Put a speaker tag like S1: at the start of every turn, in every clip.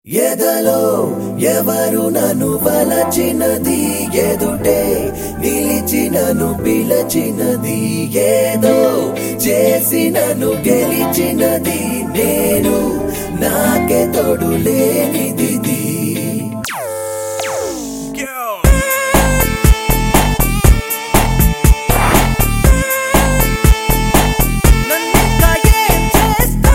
S1: ఎదలో ఎవరు నన్ను వలచినది ఎదుటే నిలిచి నన్ను పిలచినది ఏదో చేసి నన్ను గెలిచినది నేను నాకే తోడు లేనిది నన్నింకా ఏం చేస్తా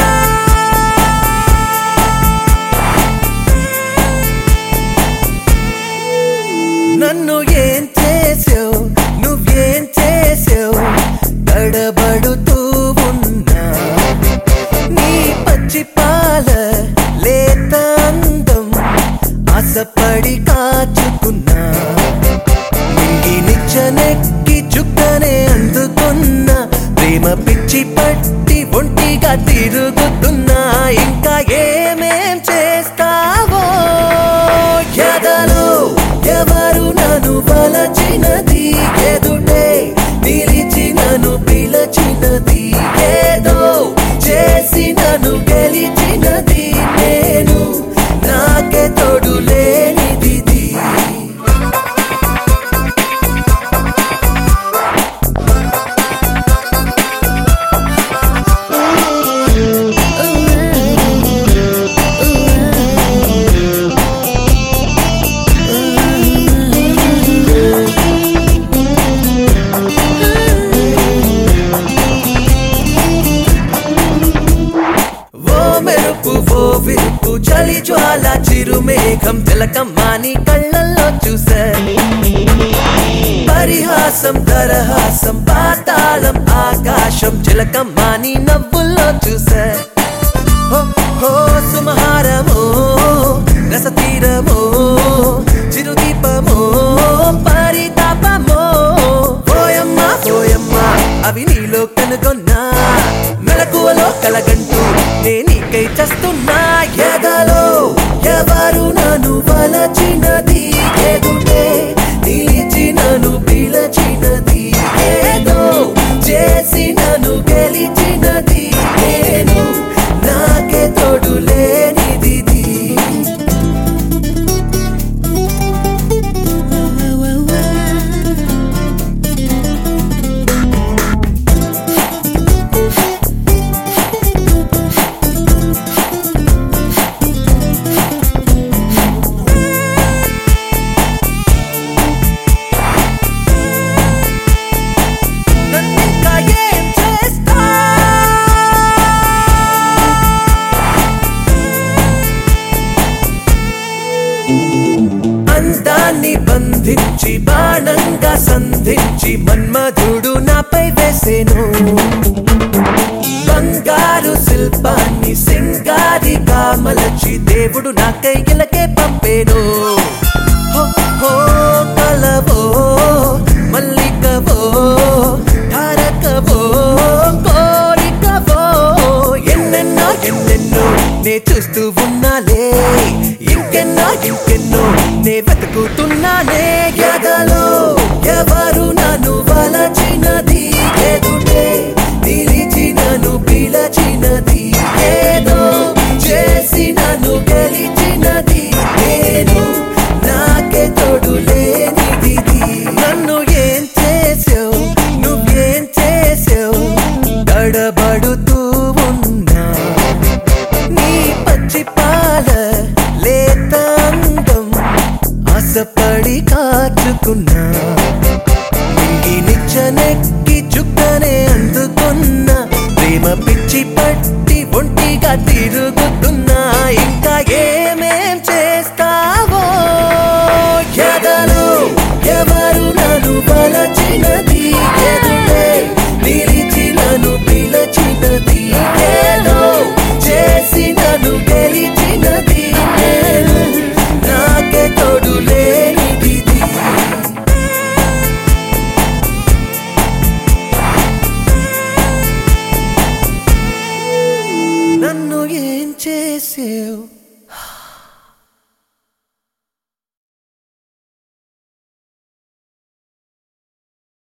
S1: నన్ను ఏం చేసావు నువ్వేం చేసావు తడబడుతూ ఉన్నా నీ పచ్చి పాల లేత అందం ఆశపడి కాచుకున్నా నింగి నిచ్చనెక్కి చుక్కనే అందుకున్నా ప్రేమ పిచ్చి పట్టి ఒంటిగా తిరుగుతున్నా ఇంకా ఏమేం చేస్తావో ఎదలో ఎవరు నన్ను వలచినది ఎదుటే నిలిచి నన్ను పిలచినది ఏదో చేసి నన్ను గెలిచినది నేను నాకే తోడు లేనిది ఓ మెరుపు ఓ విరుపు చలి జ్వాల చిరుమేఘం తిలకమ్మాని కళ్ళల్లో చూసా పరిహాసం తరహాసం పాతాళం ఆకాశం చిలకమ్మాని నవ్వుల్లో చూసా హో హో సుమహారమో రసతీరమో చిరుదీపమో పరితాపమో పోయమ్మ పోయమ్మ అవి నీలో కనుగొన్నా మెలకువలో కలగంటూ నేనీకై చస్తున్నా ఎదలో ఎవరు నన్ను వలచినది ఎదుటే నిలిచి నన్ను పిలచినది ఏదో చేసి నన్ను గెలిచినది నేను నాకే తోడు లేనిది నన్నింకా ఏం చేస్తా అందాన్ని బంధించి బాణంగా సంధించి మన్మధుడు నాపై వేసేను బంగారు శిల్పాన్ని సింగారిగా మలచి దేవుడు నా కైగిలకే పంపేను హో, హో, కలవో మల్లికవో తారకవో కోరికవో ఎన్నెన్నో ఎన్నెన్నో నే చూస్తూ ఉన్నాలే ఇంకెన్నో ఇంకెన్నో నే వెతుకుతున్నానే ఎదలో ఎవరు నన్ను వలచినది ఎదుటే నిలిచి నన్ను పిలచినది ఏదో చేసి నన్ను గెలిచినది నేను నాకే తోడు లేనిది నన్ను ఏం చేసావు నువ్వేం చేసావు తడబడుతూ ఉన్నా నీ పచ్చి పాల లేత అందం ఆశపడి కాచుకున్నా నింగి నిచ్చనెక్కి చుక్కనే అందుకున్నా ప్రేమ పిచ్చి పట్టి ఒంటిగా తిరుగుతున్నా